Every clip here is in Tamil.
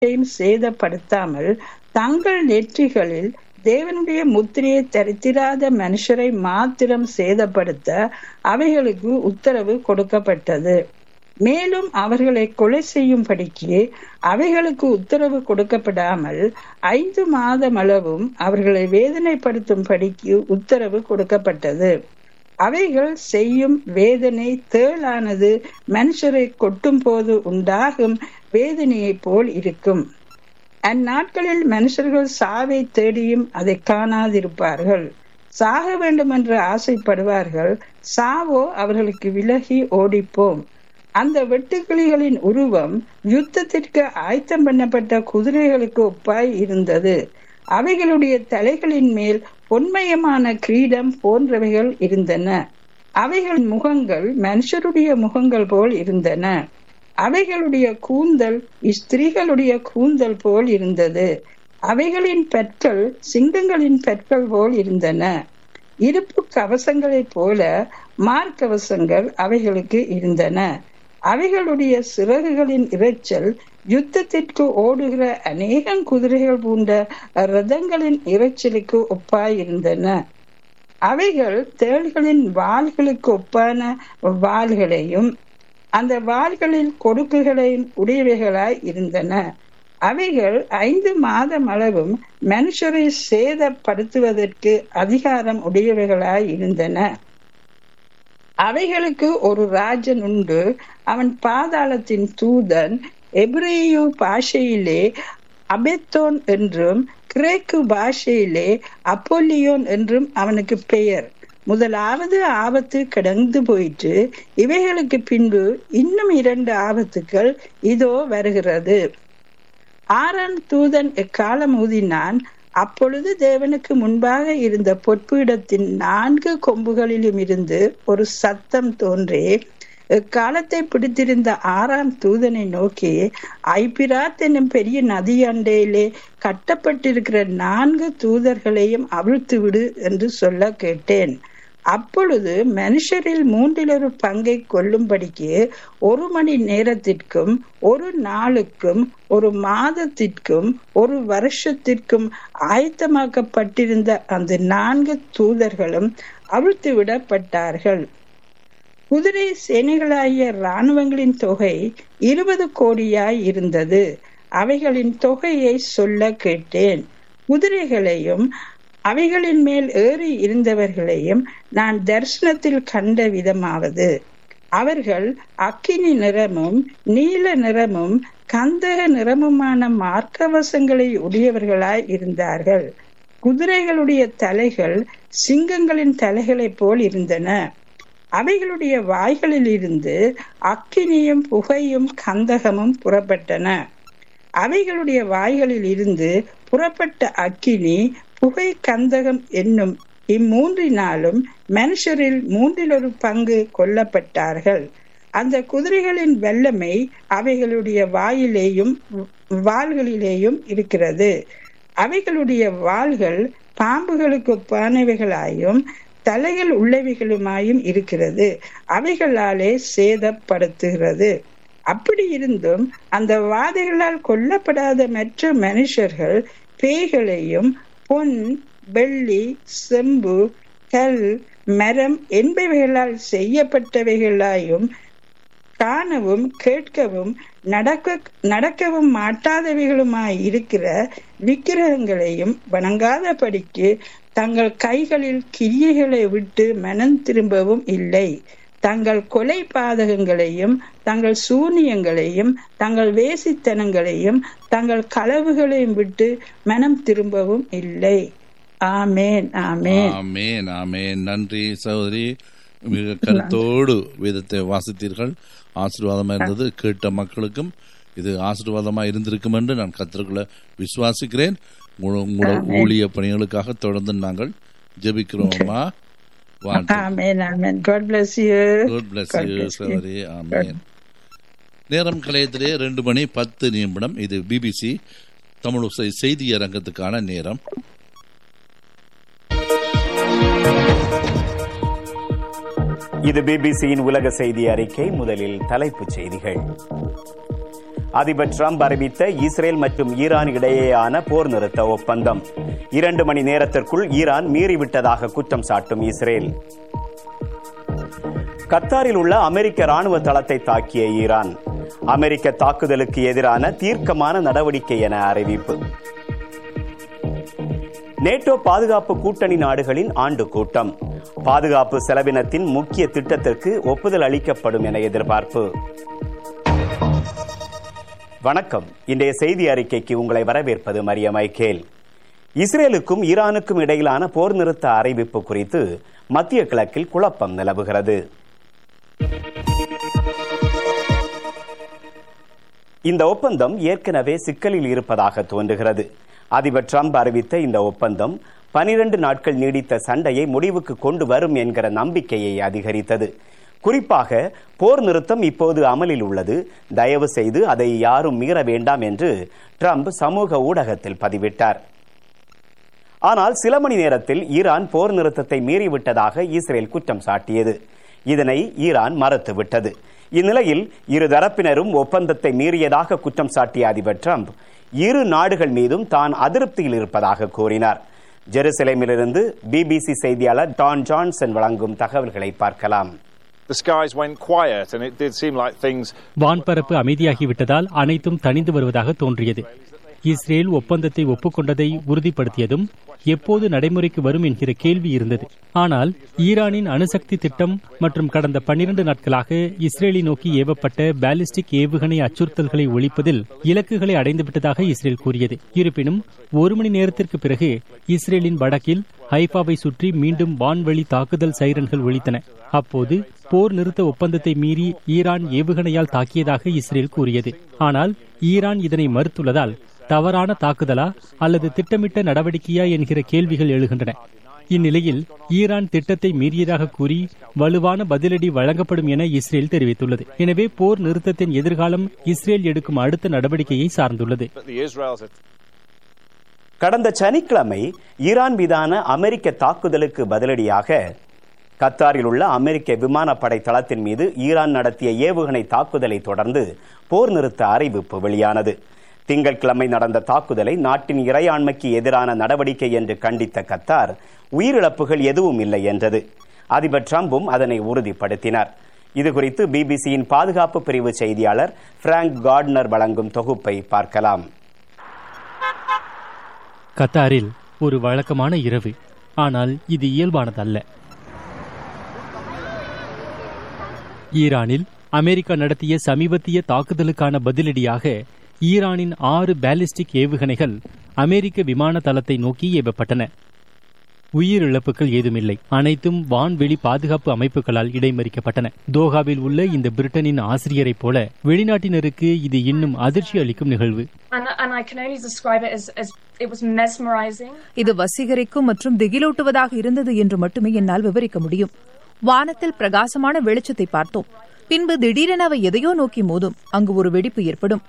யாரையும் சேதப்படுத்தாமல் தங்கள் நெற்றிகளில் தேவனுடைய முத்திரையை தரித்திராத மனுஷரை மாத்திரம் சேதப்படுத்த அவைகளுக்கு உத்தரவு கொடுக்கப்பட்டது மேலும் அவர்களை கொலை செய்யும்படிக்கு அவைகளுக்கு உத்தரவு கொடுக்கப்படாமல் ஐந்து மாதம் அளவும் அவர்களை வேதனைப்படுத்தும்படிக்கு உத்தரவு கொடுக்கப்பட்டது அவைகள் செய்யும் வேதனை தேளானது மனுஷரை கொட்டும் போது உண்டாகும் வேதனையைப் போல் இருக்கும் அந்நாட்களில் மனுஷர்கள் சாவை தேடியும் அதை காணாதிருப்பார்கள் சாக வேண்டும் என்று ஆசைப்படுவார்கள் சாவோ அவர்களுக்கு விலகி ஓடிப்போம் அந்த வெட்டுக்கிளிகளின் உருவம் யுத்தத்திற்கு ஆயத்தம் பண்ணப்பட்ட குதிரைகளுக்கு ஒப்பாய் இருந்தது அவைகளுடைய தலைகளின் மேல் பொன்மயமான கிரீடம் போன்றவைகள் இருந்தன அவைகள் முகங்கள் மனுஷருடைய முகங்கள் போல் இருந்தன அவைகளுடைய கூந்தல் ஸ்திரீகளுடைய கூந்தல் போல் இருந்தது அவைகளின் பற்கள் சிங்கங்களின் பற்கள் போல் இருந்தன இருப்பு கவசங்களைப் போல மார்க்கவசங்கள் அவைகளுக்கு இருந்தன அவைகளுடைய சிறகுகளின் இரைச்சல் யுத்தத்திற்கு ஓடுகிற அநேகம் குதிரைகள் பூண்ட ரதங்களின் இரைச்சலுக்கு ஒப்பாயிருந்தன அவைகள் தேள்களின் வாள்களுக்கு ஒப்பான வாள்களையும் அந்த வாள்களில் கொடுக்குகளையும் உடையவைகளாய் இருந்தன அவைகள் ஐந்து மாதம் அளவும் மனுஷரை சேதப்படுத்துவதற்கு அதிகாரம் உடையவைகளாய் இருந்தன அவைகளுக்கு ஒரு ராஜன் உண்டு அவன் பாதாளத்தின் தூதன் எப்ரேயு பாஷையிலே அபெத்தோன் என்றும் கிரேக்கு பாஷையிலே அப்போலியோன் என்றும் அவனுக்கு பெயர் முதலாவது ஆபத்து கடந்து போயிற்று இவைகளுக்கு பின்பு இன்னும் இரண்டு ஆபத்துக்கள் இதோ வருகிறது ஆறாம் தூதன் எக்காலம் ஊதினான் அப்பொழுது தேவனுக்கு முன்பாக இருந்த பொற்பீடத்தின் நான்கு கொம்புகளிலும் இருந்து ஒரு சத்தம் தோன்றே இக்காலத்தை பிடித்திருந்த ஆறாம் தூதனை நோக்கி ஐபிராத் என்னும் பெரிய நதி அண்டையிலே கட்டப்பட்டிருக்கிற நான்கு தூதர்களையும் அவிழ்த்து விடு என்று சொல்ல கேட்டேன் அப்பொழுது மனுஷரில் மூன்றில் ஒரு பங்கை கொல்லும்படிக்கு ஒரு மணி நேரத்திற்கும் ஒரு நாளுக்கும் ஒரு மாதத்திற்கும் ஒரு வருஷத்திற்கும் ஆயத்தமாக்கப்பட்டிருந்த அந்த நான்கு தூதர்களும் அவிழ்த்து விடப்பட்டார்கள் குதிரை சேனைகளாகிய இராணுவங்களின் தொகை இருபது கோடியாய் இருந்தது அவைகளின் தொகையை சொல்ல கேட்டேன் குதிரைகளையும் அவைகளின் மேல் ஏறி இருந்தவர்களையும் நான் தரிசனத்தில் கண்ட விதமாவது அவர்கள் அக்கினி நிறமும் நீல நிறமும் கந்தக நிறமுமான மார்க்கவசங்களை உடையவர்களாய் இருந்தார்கள் குதிரைகளுடைய தலைகள் சிங்கங்களின் தலைகளைப் போல் இருந்தன அவைகளுடைய வாய்களில் இருந்து அக்கினியும் புகையும் கந்தகமும் புறப்பட்டன அவைகளுடைய வாய்களில் இருந்து புறப்பட்ட அக்கினி புகை கந்தகம் என்னும் இம்மூன்றினாலும் மனுஷரில் மூன்றில் ஒரு பங்கு கொல்லப்பட்டார்கள் அந்த குதிரைகளின் வல்லமை அவைகளுடைய வாயிலேயும் வாள்களிலேயும் இருக்கிறது அவைகளுடைய வாள்கள் பாம்புகளுக்கு பானவைகளாயும் தலைகள் உள்ளவைகளுமாயும் இருக்கிறது அவைகளாலே சேதப்படுத்துகிறது அப்படி இருந்தும் அந்த வாதைகளால் கொல்லப்படாத மற்ற மனுஷர்கள் பேய்களையும் பொன் வெள்ளி செம்பு கல் மரம் என்பவைகளால் செய்யப்பட்டவைகளாயும் காணவும் கேட்கவும் நடக்க நடக்கவும் மாட்டாதவைகளுமாய் இருக்கிற விக்கிரகங்களையும் வணங்காதபடிக்கு தங்கள் கைகளில் கிரியைகளை விட்டு மனம் திரும்பவும் இல்லை தங்கள் கொலை பாதகங்களையும் தங்கள் சூனியங்களையும் தங்கள் வேசித்தனங்களையும் தங்கள் களவுகளையும் விட்டு மனம் திரும்பவும் இல்லை ஆமேன் ஆமேன் ஆமேன் ஆமேன் நன்றி சகோதரி மிக கருத்தோடு வேதத்தை வாசித்தீர்கள் ஆசீர்வாதமா இருந்தது கேட்ட மக்களுக்கும் இது ஆசீர்வாதமா இருந்திருக்கும் என்று நான் கத்திரக்குள்ள விசுவாசிக்கிறேன் உங்களோட ஊழிய பணிகளுக்காக தொடர்ந்து நாங்கள் ஜெபிக்கிறோமா ஆமென் ஆமென் God bless you God bless you சகோதரி ஆமென் நேரம் கலையத்திலே ரெண்டு மணி பத்து நிமிடம் இது பிபிசி தமிழ் செய்தி அரங்கத்துக்கான நேரம் இது பிபிசியின் உலக செய்தி அறிக்கை முதலில் தலைப்புச் செய்திகள் அதிபர் டிரம்ப் அறிவித்த இஸ்ரேல் மற்றும் ஈரான் இடையேயான போர் நிறுத்த ஒப்பந்தம் இரண்டு மணி நேரத்திற்குள் ஈரான் மீறிவிட்டதாக குற்றம் சாட்டும் இஸ்ரேல் கத்தாரில் உள்ள அமெரிக்க ராணுவ தளத்தை தாக்கிய ஈரான் அமெரிக்க தாக்குதலுக்கு எதிரான தீர்க்கமான நடவடிக்கை என அறிவிப்பு நேட்டோ பாதுகாப்பு கூட்டணி நாடுகளின் ஆண்டு கூட்டம் பாதுகாப்பு செலவினத்தின் முக்கிய திட்டத்திற்கு ஒப்புதல் அளிக்கப்படும் என எதிர்பார்ப்பு வணக்கம் இன்றைய செய்தி அறிக்கைக்கு உங்களை வரவேற்பது மரிய மைக்கேல் இஸ்ரேலுக்கும் ஈரானுக்கும் இடையிலான போர் நிறுத்த அறிவிப்பு குறித்து மத்திய கிழக்கில் குழப்பம் நிலவுகிறது இந்த ஒப்பந்தம் ஏற்கனவே சிக்கலில் இருப்பதாக தோன்றுகிறது அதிபர் டிரம்ப் அறிவித்த இந்த ஒப்பந்தம் பனிரண்டு நாட்கள் நீடித்த சண்டையை முடிவுக்கு கொண்டு வரும் என்கிற நம்பிக்கையை அதிகரித்தது குறிப்பாக போர் நிறுத்தம் இப்போது அமலில் உள்ளது தயவு செய்து அதை யாரும் மீற வேண்டாம் என்று ட்ரம்ப் சமூக ஊடகத்தில் பதிவிட்டார் ஆனால் சில மணி நேரத்தில் ஈரான் போர் நிறுத்தத்தை மீறிவிட்டதாக இஸ்ரேல் குற்றம் சாட்டியது இதனை ஈரான் மறுத்துவிட்டது இந்நிலையில் இரு தரப்பினரும் ஒப்பந்தத்தை மீறியதாக குற்றம் சாட்டிய அதிபர் ட்ரம்ப் இரு நாடுகள் மீதும் தான் அதிருப்தியில் இருப்பதாக கூறினார் ஜெருசலேமிலிருந்து பிபிசி செய்தியாளர் டான் ஜான்சன் வழங்கும் தகவல்களை பார்க்கலாம் the skies went quiet and it did seem like things வான்பரப்பு அமைதியாகிவிட்டதால் அனைத்தும் தணிந்து வருவதாக தோன்றியது இஸ்ரேல் ஒப்பந்தத்தை ஒப்புக்கொண்டதை உறுதிப்படுத்தியதும் எப்போது நடைமுறைக்கு வரும் என்கிற கேள்வி இருந்தது ஆனால் ஈரானின் அணுசக்தி திட்டம் மற்றும் கடந்த பன்னிரண்டு நாட்களாக இஸ்ரேலை நோக்கி ஏவப்பட்ட பாலிஸ்டிக் ஏவுகணை அச்சுறுத்தல்களை ஒழிப்பதில் இலக்குகளை அடைந்துவிட்டதாக இஸ்ரேல் கூறியது இருப்பினும் ஒரு மணி நேரத்திற்கு பிறகு இஸ்ரேலின் வடக்கில் ஹைஃபாவை சுற்றி மீண்டும் வான்வழி தாக்குதல் சைரன்கள் ஒழித்தன அப்போது போர் நிறுத்த ஒப்பந்தத்தை மீறி ஈரான் ஏவுகணையால் தாக்கியதாக இஸ்ரேல் கூறியது ஆனால் ஈரான் இதனை மறுத்துள்ளதால் தவறான தாக்குதலா அல்லது திட்டமிட்ட நடவடிக்கையா என்கிற கேள்விகள் எழுகின்றன இந்நிலையில் ஈரான் திட்டத்தை மீறியதாக கூறி வலுவான பதிலடி வழங்கப்படும் என இஸ்ரேல் தெரிவித்துள்ளது எனவே போர் நிறுத்தத்தின் எதிர்காலம் இஸ்ரேல் எடுக்கும் அடுத்த நடவடிக்கையை சார்ந்துள்ளது that the Israels had கடந்த சனிக்கிழமை ஈரான் மீதான அமெரிக்க தாக்குதலுக்கு பதிலடியாக கத்தாரில் உள்ள அமெரிக்க விமானப்படை தளத்தின் மீது ஈரான் நடத்திய ஏவுகணை தாக்குதலை தொடர்ந்து போர் நிறுத்த அறிவிப்பு வெளியானது திங்கட்கிழமை நடந்த தாக்குதலை நாட்டின் இறையாண்மைக்கு எதிரான நடவடிக்கை என்று கண்டித்த கத்தார் உயிரிழப்புகள் எதுவும் இல்லை என்றது அதிபர் டிரம்பும் அதனை உறுதிப்படுத்தினார் இதுகுறித்து பிபிசியின் பாதுகாப்பு பிரிவு செய்தியாளர் பிராங்க் கார்ட்னர் வழங்கும் தொகுப்பை பார்க்கலாம் கத்தாரில் ஒரு வழக்கமான இரவு ஆனால் இது இயல்பானதல்ல ஈரானில் அமெரிக்கா நடத்திய சமீபத்திய தாக்குதலுக்கான பதிலடியாக ஈரானின் ஆறு பாலிஸ்டிக் ஏவுகணைகள் அமெரிக்க விமான தளத்தை நோக்கி ஏவப்பட்டன உயிரிழப்புகள் ஏதுமில்லை அனைத்தும் வான்வெளி பாதுகாப்பு அமைப்புகளால் இடைமறிக்கப்பட்டன தோஹாவில் உள்ள இந்த பிரிட்டனின் ஆசிரியரைப் போல வெளிநாட்டினருக்கு இது இன்னும் அதிர்ச்சி அளிக்கும் நிகழ்வு And, and I can only describe it as, as it was mesmerizing. இது வசீகரிக்கும் மற்றும் திகிலூட்டுவதாக இருந்தது என்று மட்டுமே என்னால் விவரிக்க முடியும் வானத்தில் பிரகாசமான வெளிச்சத்தை பார்த்தோம் பின்பு திடீரென அவை எதையோ நோக்கி மோதும் அங்கு ஒரு வெடிப்பு ஏற்படும்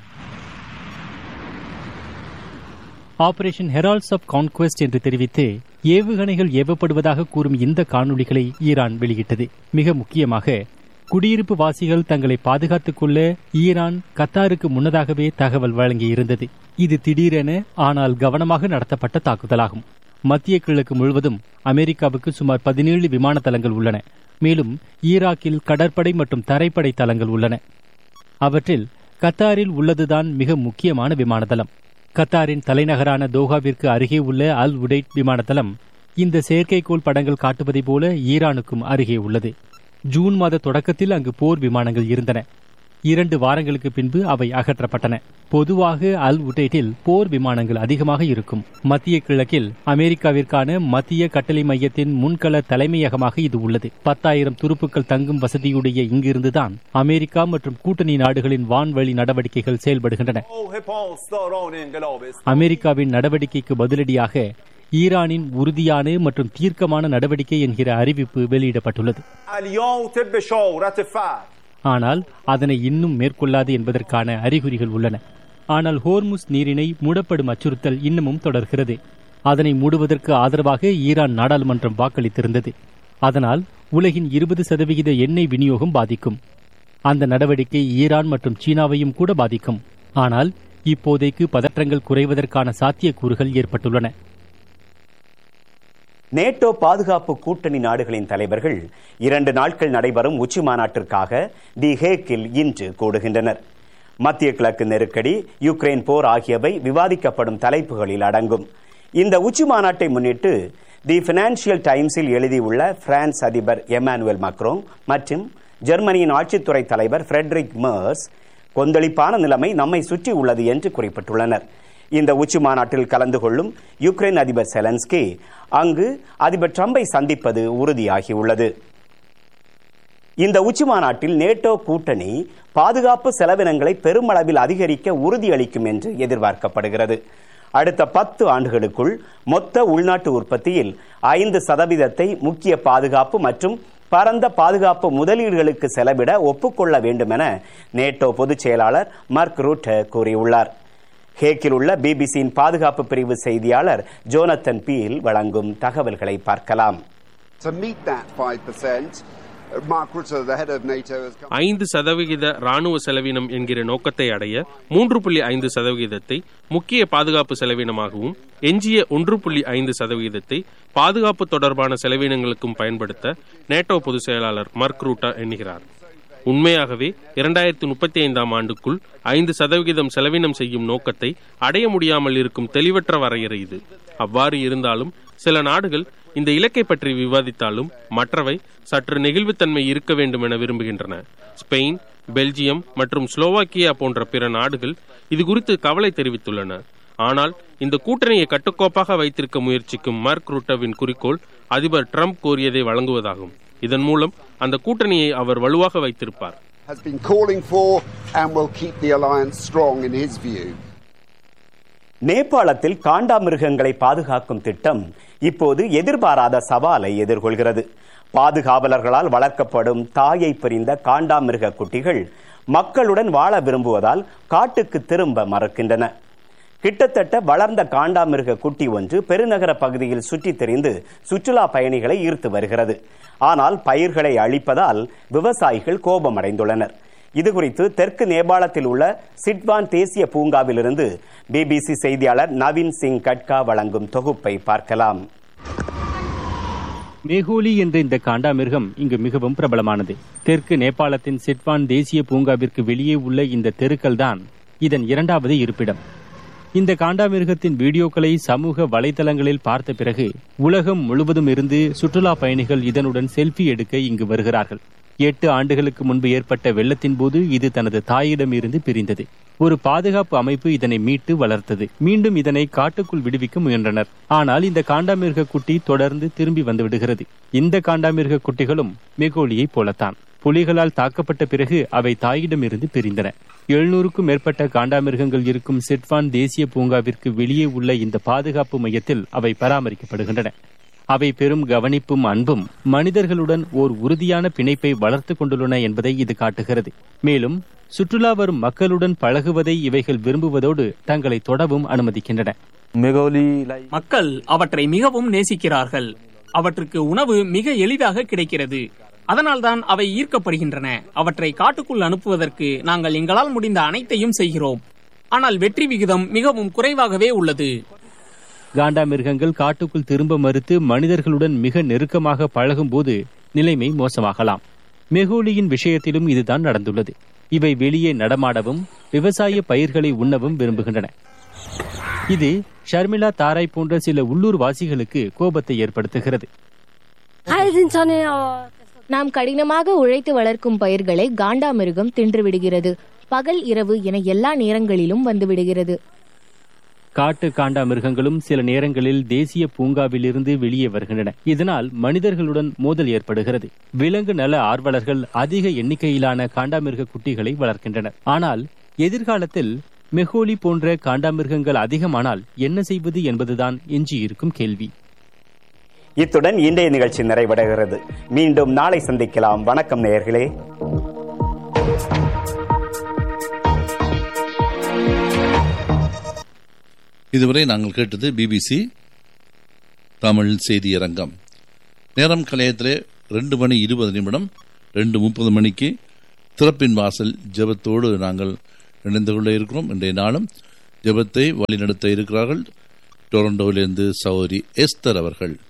ஆபரேஷன் ஹெரால்ட்ஸ் ஆஃப் கான்குவெஸ்ட் என்று தெரிவித்து ஏவுகணைகள் ஏவப்படுவதாக கூறும் இந்த காணொளிகளை ஈரான் வெளியிட்டது மிக முக்கியமாக குடியிருப்பு வாசிகள் தங்களை பாதுகாத்துக் கொள்ள ஈரான் கத்தாருக்கு முன்னதாகவே தகவல் வழங்கியிருந்தது இது திடீரென ஆனால் கவனமாக நடத்தப்பட்ட தாக்குதலாகும் மத்திய கிழக்கு முழுவதும் அமெரிக்காவுக்கு சுமார் பதினேழு விமான தளங்கள் உள்ளன மேலும் ஈராக்கில் கடற்படை மற்றும் தரைப்படை தளங்கள் உள்ளன அவற்றில் கத்தாரில் உள்ளதுதான் மிக முக்கியமான விமான தளம் கத்தாரின் தலைநகரான தோஹாவிற்கு அருகே உள்ள அல் உடைட் விமானத்தளம் இந்த செயற்கைக்கோள் படங்கள் காட்டுவதைப் போல ஈரானுக்கும் அருகே உள்ளது ஜூன் மாத தொடக்கத்தில் அங்கு போர் விமானங்கள் இருந்தன இரண்டு வாரங்களுக்கு பின்பு அவை அகற்றப்பட்டன பொதுவாக அல் உடைட்டில் போர் விமானங்கள் அதிகமாக இருக்கும் மத்திய கிழக்கில் அமெரிக்காவிற்கான மத்திய கட்டளை மையத்தின் முன்கள தலைமையகமாக இது உள்ளது பத்தாயிரம் துருப்புக்கள் தங்கும் வசதியுடைய இங்கிருந்துதான் அமெரிக்கா மற்றும் கூட்டணி நாடுகளின் வான்வழி நடவடிக்கைகள் செயல்படுகின்றன அமெரிக்காவின் நடவடிக்கைக்கு பதிலடியாக ஈரானின் உறுதியான மற்றும் தீர்க்கமான நடவடிக்கை என்கிற அறிவிப்பு வெளியிடப்பட்டுள்ளது ஆனால் அதனை இன்னும் மேற்கொள்ளாது என்பதற்கான அறிகுறிகள் உள்ளன ஆனால் ஹோர்முஸ் நீரிணை மூடப்படும் அச்சுறுத்தல் இன்னமும் தொடர்கிறது அதனை மூடுவதற்கு ஆதரவாக ஈரான் நாடாளுமன்றம் வாக்களித்திருந்தது அதனால் உலகின் இருபது சதவிகித எண்ணெய் விநியோகம் பாதிக்கும் அந்த நடவடிக்கை ஈரான் மற்றும் சீனாவையும் கூட பாதிக்கும் ஆனால் இப்போதைக்கு பதற்றங்கள் குறைவதற்கான சாத்தியக்கூறுகள் ஏற்பட்டுள்ளன நேட்டோ பாதுகாப்பு கூட்டணி நாடுகளின் தலைவர்கள் இரண்டு நாட்கள் நடைபெறும் உச்சி மாநாட்டிற்காக தி ஹேக்கில் இன்று கூடுகின்றனர் மத்திய கிழக்கு நெருக்கடி யுக்ரைன் போர் ஆகியவை விவாதிக்கப்படும் தலைப்புகளில் அடங்கும் இந்த உச்சி மாநாட்டை முன்னிட்டு தி பினான்சியல் டைம்ஸில் எழுதியுள்ள பிரான்ஸ் அதிபர் எமானுவேல் மக்ரோங் மற்றும் ஜெர்மனியின் ஆட்சித்துறை தலைவர் ஃபிரெட்ரிக் மர்ஸ் கொந்தளிப்பான நிலைமை நம்மை சுற்றி உள்ளது என்று குறிப்பிட்டுள்ளனர் இந்த உச்சி மாநாட்டில் கலந்து கொள்ளும் யுக்ரைன் அதிபர் செலன்ஸ்கி அங்கு அதிபர் ட்ரம்பை சந்திப்பது உறுதியாகியுள்ளது இந்த உச்சி மாநாட்டில் நேட்டோ கூட்டணி பாதுகாப்பு செலவினங்களை பெருமளவில் அதிகரிக்க உறுதியளிக்கும் என்று எதிர்பார்க்கப்படுகிறது அடுத்த பத்து ஆண்டுகளுக்குள் மொத்த உள்நாட்டு உற்பத்தியில் ஐந்து சதவீதத்தை முக்கிய பாதுகாப்பு மற்றும் பரந்த பாதுகாப்பு முதலீடுகளுக்கு செலவிட ஒப்புக்கொள்ள வேண்டும் என நேட்டோ பொதுச் செயலாளர் மார்க் ரூட் கூறியுள்ளார் ஹேக்கில் உள்ள பிபிசியின் பாதுகாப்பு பிரிவு செய்தியாளர் ஜோனத்தன் பீல் வழங்கும் தகவல்களை பார்க்கலாம் To meet that 5%, uh, Mark Rutte, the head of NATO, has come. ஐந்து சதவிகித ராணுவ செலவினம் என்கிற நோக்கத்தை அடைய மூன்று புள்ளி ஐந்து சதவிகிதத்தை முக்கிய பாதுகாப்பு செலவினமாகவும் எஞ்சிய ஒன்று புள்ளி ஐந்து சதவிகிதத்தை பாதுகாப்பு தொடர்பான செலவினங்களுக்கும் பயன்படுத்த நேட்டோ பொதுச் செயலாளர் மர்க் ரூட்டா எண்ணுகிறார் உண்மையாகவே இரண்டாயிரத்தி முப்பத்தி ஐந்தாம் ஆண்டுக்குள் ஐந்து சதவிகிதம் செலவினம் செய்யும் நோக்கத்தை அடைய முடியாமல் இருக்கும் தெளிவற்ற வரையறை இது அவ்வாறு இருந்தாலும் சில நாடுகள் இந்த இலக்கை பற்றி விவாதித்தாலும் மற்றவை சற்று நெகிழ்வுத்தன்மை இருக்க வேண்டும் என விரும்புகின்றன ஸ்பெயின் பெல்ஜியம் மற்றும் ஸ்லோவாக்கியா போன்ற பிற நாடுகள் இது குறித்து கவலை தெரிவித்துள்ளன ஆனால் இந்த கூட்டணியை கட்டுக்கோப்பாக வைத்திருக்க முயற்சிக்கும் மார்க் ரூட்டவின் குறிக்கோள் அதிபர் ட்ரம்ப் கோரியதை வழங்குவதாகும் இதன் மூலம் அந்த கூட்டணியை அவர் வலுவாக வைத்திருப்பார் has been calling for and will keep the alliance strong in his view. நேபாளத்தில் காண்டாமிருகங்களை பாதுகாக்கும் திட்டம் இப்போது எதிர்பாராத சவாலை எதிர்கொள்கிறது பாதுகாவலர்களால் வளர்க்கப்படும் தாயை பிரிந்த காண்டாமிருக குட்டிகள் மக்களுடன் வாழ விரும்புவதால் காட்டுக்கு திரும்ப மறுக்கின்றன கிட்டத்தட்ட வளர்ந்த காண்டாமிருக குட்டி ஒன்று பெருநகர பகுதியில் சுற்றித் திரிந்து சுற்றுலா பயணிகளை ஈர்த்து வருகிறது ஆனால் பயிர்களை அழிப்பதால் விவசாயிகள் கோபமடைந்துள்ளனர் இதுகுறித்து தெற்கு நேபாளத்தில் உள்ள சிட்வான் தேசிய பூங்காவிலிருந்து பிபிசி செய்தியாளர் நவீன் சிங் கட்கா வழங்கும் தொகுப்பை பார்க்கலாம் மேகோலி என்ற இந்த காண்டாமிருகம் இங்கு மிகவும் பிரபலமானது தெற்கு நேபாளத்தின் சிட்வான் தேசிய பூங்காவிற்கு வெளியே உள்ள இந்த தெருக்கள் தான் இதன் இரண்டாவது இருப்பிடம் இந்த காண்டாமிருகத்தின் வீடியோக்களை சமூக வலைதளங்களில் பார்த்த பிறகு உலகம் முழுவதும் இருந்து சுற்றுலா பயணிகள் இதனுடன் செல்ஃபி எடுக்க இங்கு வருகிறார்கள் எட்டு ஆண்டுகளுக்கு முன்பு ஏற்பட்ட வெள்ளத்தின் போது இது தனது தாயிடம் இருந்து பிரிந்தது ஒரு பாதுகாப்பு அமைப்பு இதனை மீட்டு வளர்த்தது மீண்டும் இதனை காட்டுக்குள் விடுவிக்க முயன்றனர் ஆனால் இந்த காண்டாமிருக குட்டி தொடர்ந்து திரும்பி வந்து விடுகிறது இந்த காண்டாமிருக குட்டிகளும் மெகோலியைப் போலத்தான் புலிகளால் தாக்கப்பட்ட பிறகு அவை தாயிடமிருந்து பிரிந்தன எழுநூறுக்கும் மேற்பட்ட காண்டாமிருகங்கள் இருக்கும் சிட்வான் தேசிய பூங்காவிற்கு வெளியே உள்ள இந்த பாதுகாப்பு மையத்தில் அவை பராமரிக்கப்படுகின்றன அவை பெரும் கவனிப்பும் அன்பும் மனிதர்களுடன் ஓர் உறுதியான பிணைப்பை வளர்த்துக் கொண்டுள்ளன என்பதை இது காட்டுகிறது மேலும் சுற்றுலா வரும் மக்களுடன் பழகுவதை இவைகள் விரும்புவதோடு தங்களை தொடவும் அனுமதிக்கின்றன மக்கள் அவற்றை மிகவும் நேசிக்கிறார்கள் அவற்றுக்கு உணவு மிக எளிதாக கிடைக்கிறது அதனால்தான் அவை ஈர்க்கப்படுகின்றன அவற்றை காட்டுக்குள் அனுப்புவதற்கு நாங்கள் எங்களால் முடிந்த அனைத்தையும் செய்கிறோம் ஆனால் வெற்றி விகிதம் மிகவும் குறைவாகவே உள்ளது காண்டாமிருகங்கள் காட்டுக்குள் திரும்ப மறுத்து மனிதர்களுடன் மிக நெருக்கமாக பழகும்போது நிலைமை மோசமாகலாம் மெகோலியின் விஷயத்திலும் இதுதான் நடந்துள்ளது இவை வெளியே நடமாடவும் விவசாய பயிர்களை உண்ணவும் விரும்புகின்றன இது ஷர்மிளா தாராய் போன்ற சில உள்ளூர் வாசிகளுக்கு கோபத்தை ஏற்படுத்துகிறது நாம் கடினமாக உழைத்து வளர்க்கும் பயிர்களை காண்டாமிருகம் தின்றுவிடுகிறது பகல் இரவு என எல்லா நேரங்களிலும் வந்துவிடுகிறது காட்டு காண்டா மிருகங்களும் சில நேரங்களில் தேசிய பூங்காவிலிருந்து வெளியே வருகின்றன இதனால் மனிதர்களுடன் மோதல் ஏற்படுகிறது விலங்கு நல ஆர்வலர்கள் அதிக எண்ணிக்கையிலான காண்டாமிருக குட்டிகளை வளர்க்கின்றனர் ஆனால் எதிர்காலத்தில் மெஹோலி போன்ற காண்டாமிருகங்கள் அதிகமானால் என்ன செய்வது என்பதுதான் எஞ்சியிருக்கும் கேள்வி இத்துடன் இன்றைய நிகழ்ச்சி நிறைவடைகிறது மீண்டும் நாளை சந்திக்கலாம் வணக்கம் நேயர்களே இதுவரை நாங்கள் கேட்டது பிபிசி தமிழ் செய்தியரங்கம் நேரம் கலையத்திலே ரெண்டு மணி இருபது நிமிடம் ரெண்டு முப்பது மணிக்கு திறப்பின் வாசல் ஜெபத்தோடு நாங்கள் இணைந்து கொள்ள இருக்கிறோம் இன்றைய நாளும் ஜெபத்தை வழிநடத்த இருக்கிறார்கள் டொரண்டோவிலிருந்து சௌரி எஸ்தர் அவர்கள்